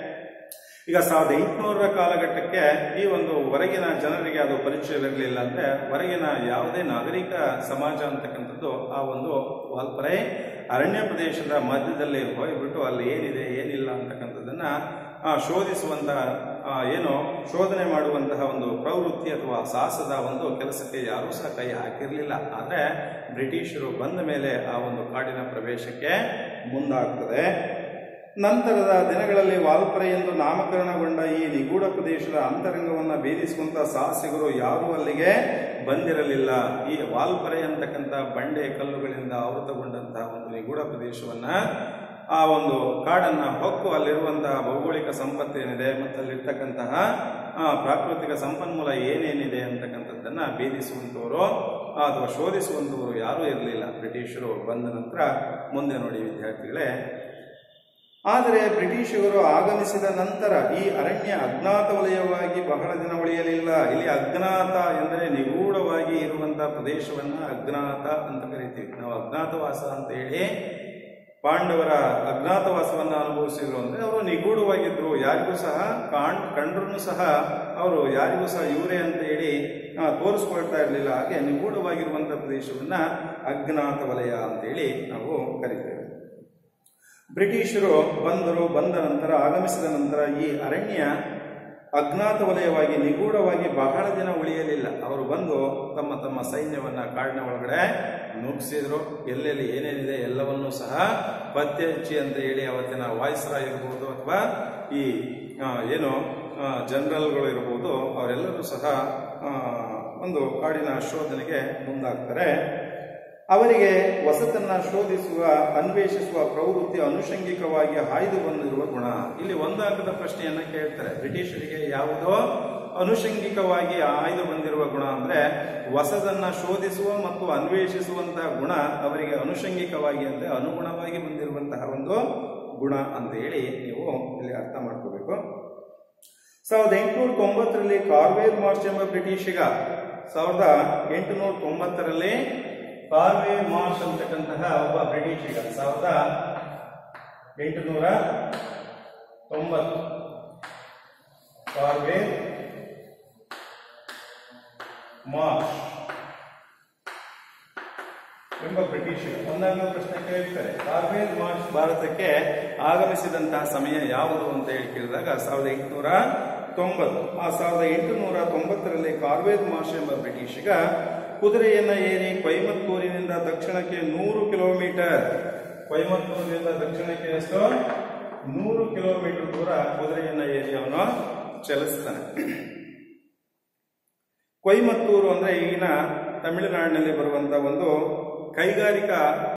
ಈಗ ಸಾವಿರದ ಎಂಟುನೂರರ ಕಾಲಘಟ್ಟಕ್ಕೆ ಈ ಒಂದು ಹೊರಗಿನ ಜನರಿಗೆ ಅದು ಪರಿಚಯವಿರಲಿಲ್ಲ ಅಂದ್ರೆ ಹೊರಗಿನ ಯಾವುದೇ ನಾಗರಿಕ ಸಮಾಜ ಅಂತಕ್ಕಂಥದ್ದು ಆ ಒಂದು ವಾಲ್ಪರೈ ಅರಣ್ಯ ಪ್ರದೇಶದ ಮಧ್ಯದಲ್ಲಿ ಹೋಗ್ಬಿಟ್ಟು ಅಲ್ಲಿ ಏನಿದೆ ಏನಿಲ್ಲ ಅಂತಕ್ಕಂಥದ್ದನ್ನ ಆ, ಶೋಧಿಸುವಂತ ಆ, ಏನು ಶೋಧನೆ ಮಾಡುವಂತಹ ಒಂದು ಪ್ರವೃತ್ತಿ ಅಥವಾ ಸಾಹಸದ ಒಂದು ಕೆಲಸಕ್ಕೆ ಯಾರೂ ಸಹ ಕೈ ಹಾಕಿರಲಿಲ್ಲ ಆದರೆ ಬ್ರಿಟಿಷರು ಬಂದ ಮೇಲೆ ಆ ಒಂದು ಕಾಡಿನ ಪ್ರವೇಶಕ್ಕೆ ಮುಂದಾಗ್ತದೆ ನಂತರದ ದಿನಗಳಲ್ಲಿ ವಾಲ್ಪರೆ ಎಂದು ನಾಮಕರಣಗೊಂಡ ಈ ನಿಗೂಢ ಪ್ರದೇಶದ ಅಂತರಂಗವನ್ನು ಭೇದಿಸುವಂತ ಸಾಹಸಿಗರು ಯಾರೂ ಅಲ್ಲಿಗೆ ಬಂದಿರಲಿಲ್ಲ ಈ ವಾಲ್ಪರೆ ಅಂತಕ್ಕಂಥ ಬಂಡೆ ಕಲ್ಲುಗಳಿಂದ ಆವೃತಗೊಂಡಂತಹ ಒಂದು ನಿಗೂಢ ಪ್ರದೇಶವನ್ನ ಆ ಒಂದು ಕಾಡನ್ನ ಹೊಕ್ಕು ಅಲ್ಲಿರುವಂತಹ ಭೌಗೋಳಿಕ ಸಂಪತ್ತೇನಿದೆ ಮತ್ತು ಅಲ್ಲಿರ್ತಕ್ಕಂತಹ ಆ, ಪ್ರಾಕೃತಿಕ ಸಂಪನ್ಮೂಲ ಏನೇನಿದೆ ಅಂತಕ್ಕಂಥದ್ದನ್ನ ಭೇದಿಸುವಂತವರು ಅಥವಾ ಶೋಧಿಸುವಂತವರು ಯಾರೂ ಇರಲಿಲ್ಲ ಬ್ರಿಟಿಷರು ಬಂದ ನಂತರ ಮುಂದೆ ನೋಡಿ ವಿದ್ಯಾರ್ಥಿಗಳೇ ಆದರೆ ಬ್ರಿಟಿಷರು ಆಗಮಿಸಿದ ನಂತರ ಈ ಅರಣ್ಯ ಅಜ್ಞಾತ ವಲಯವಾಗಿ ಬಹಳ ದಿನ ಉಳಿಯಲಿಲ್ಲ ಇಲ್ಲಿ ಅಜ್ಞಾತ ಎಂದರೆ ನಿಗೂಢವಾಗಿ ಇರುವಂತಹ ಪ್ರದೇಶವನ್ನ ಅಜ್ಞಾತ ಅಂತ ಕರಿತೀವಿ ನಾವು ಅಜ್ಞಾತವಾಸ ಅಂತ ಹೇಳಿ ಪಾಂಡವರ ಅಜ್ಞಾತವಾಸವನ್ನ ಅನುಭವಿಸಿದ್ರು ಅಂದ್ರೆ ಅವರು ನಿಗೂಢವಾಗಿದ್ರು ಯಾರಿಗೂ ಸಹ ಕಾಣ್ ಕಂಡ್ರೂ ಸಹ ಅವರು ಯಾರಿಗೂ ಸಹ ಇವರೇ ಅಂತ ಹೇಳಿ ಆ, ತೋರಿಸ್ಕೊಳ್ತಾ ಇರಲಿಲ್ಲ ಹಾಗೆ ನಿಗೂಢವಾಗಿರುವಂತಹ ಪ್ರದೇಶವನ್ನ ಅಜ್ಞಾತ ವಲಯ ಅಂತೇಳಿ ನಾವು ಕರಿತೇವೆ ಬ್ರಿಟಿಷರು ಬಂದರು ಬಂದ ನಂತರ ಆಗಮಿಸಿದ ನಂತರ ಈ ಅರಣ್ಯ ಅಜ್ಞಾತ ವಲಯವಾಗಿ ನಿಗೂಢವಾಗಿ ಬಹಳ ದಿನ ಉಳಿಯಲಿಲ್ಲ ಅವರು ಬಂದು ತಮ್ಮ ತಮ್ಮ ಸೈನ್ಯವನ್ನ ಕಾಡಿನ ಒಳಗಡೆ ನುಗ್ಗಿಸಿದ್ರು ಎಲ್ಲೆಲ್ಲಿ ಏನೇನಿದೆ ಎಲ್ಲವನ್ನೂ ಸಹ ಪತ್ತೆ ಹಚ್ಚಿ ಅಂತ ಹೇಳಿ ಅವತ್ತಿನ ವಾಯ್ಸ್ರಾಯ್ ಇರ್ಬೋದು ಅಥವಾ ಈ ಆ, ಏನು ಜನರಲ್ಗಳು ಇರ್ಬೋದು ಅವರೆಲ್ಲರೂ ಸಹ ಆ, ಒಂದು ಕಾಡಿನ ಶೋಧನೆಗೆ ಮುಂದಾಗ್ತಾರೆ ಅವರಿಗೆ ಹೊಸತನ್ನ ಶೋಧಿಸುವ ಅನ್ವೇಷಿಸುವ ಪ್ರವೃತ್ತಿ ಅನುಷಂಗಿಕವಾಗಿ ಹಾಯ್ದು ಬಂದಿರುವ ಗುಣ ಇಲ್ಲಿ ಒಂದು ಅಂಕದ ಪ್ರಶ್ನೆಯನ್ನ ಕೇಳ್ತಾರೆ ಬ್ರಿಟಿಷರಿಗೆ ಯಾವುದೋ ಅನುಷಂಗಿಕವಾಗಿ ಆಯ್ದು ಬಂದಿರುವ ಗುಣ ಅಂದ್ರೆ ಹೊಸದನ್ನ ಶೋಧಿಸುವ ಮತ್ತು ಅನ್ವೇಷಿಸುವಂತಹ ಗುಣ ಅವರಿಗೆ ಅನುಷಂಗಿಕವಾಗಿ ಅಂದ್ರೆ ಅನುಗುಣವಾಗಿ ಬಂದಿರುವಂತಹ ಒಂದು ಗುಣ ಅಂತ ಹೇಳಿ ನೀವು ಇಲ್ಲಿ ಅರ್ಥ ಮಾಡ್ಕೋಬೇಕು ಸಾವಿರದ ಎಂಟುನೂರ ತೊಂಬತ್ತರಲ್ಲಿ ಕಾರ್ವೇರ್ ಮಾರ್ಚ್ ಎಂಬ ಬ್ರಿಟಿಷಿಗ ಸಾವಿರದ ಎಂಟುನೂರ ತೊಂಬತ್ತರಲ್ಲಿ ಕಾರ್ವೇರ್ ಮಾರ್ಚ್ ಅಂತಕ್ಕಂತಹ ಒಬ್ಬ ಬ್ರಿಟಿಷಿಗ ಸಾವಿರದ ಎಂಟುನೂರ ತೊಂಬತ್ತು ಕಾರ್ವೇರ್ ಮಾರ್ಚ್ ಎಂಬ ಬ್ರಿಟಿಷರು ಒಂದಾಂಗ ಪ್ರಶ್ನೆ ಕೇಳ್ತಾರೆ ಕಾರ್ವೇರ್ ಮಾರ್ಚ್ ಭಾರತಕ್ಕೆ ಆಗಮಿಸಿದಂತಹ ಸಮಯ ಯಾವುದು ಅಂತ ಹೇಳಿ ಕೇಳಿದಾಗ ಸಾವಿರದ ಎಂಟುನೂರ ತೊಂಬತ್ತು ಆ ಸಾವಿರದ ಎಂಟುನೂರ ತೊಂಬತ್ತರಲ್ಲಿ ಕಾರ್ವೇರ್ ಮಾರ್ಚ್ ಎಂಬ ಬ್ರಿಟಿಷಿಗ ಕುದುರೆಯನ್ನ ಏರಿ ಕೊಯಮತ್ತೂರಿನಿಂದ ದಕ್ಷಿಣಕ್ಕೆ ನೂರು ಕಿಲೋಮೀಟರ್ ಕೊಯಮತ್ತೂರಿನಿಂದ ದಕ್ಷಿಣಕ್ಕೆ ಎಷ್ಟು ನೂರು ಕಿಲೋಮೀಟರ್ ದೂರ ಕುದುರೆಯನ್ನ ಏರಿ ಅವನು ಚಲಿಸ್ತಾನೆ ಕೊಯಮತ್ತೂರು ಅಂದ್ರೆ ಈಗಿನ ತಮಿಳುನಾಡಿನಲ್ಲಿ ಬರುವಂತ ಒಂದು ಕೈಗಾರಿಕಾ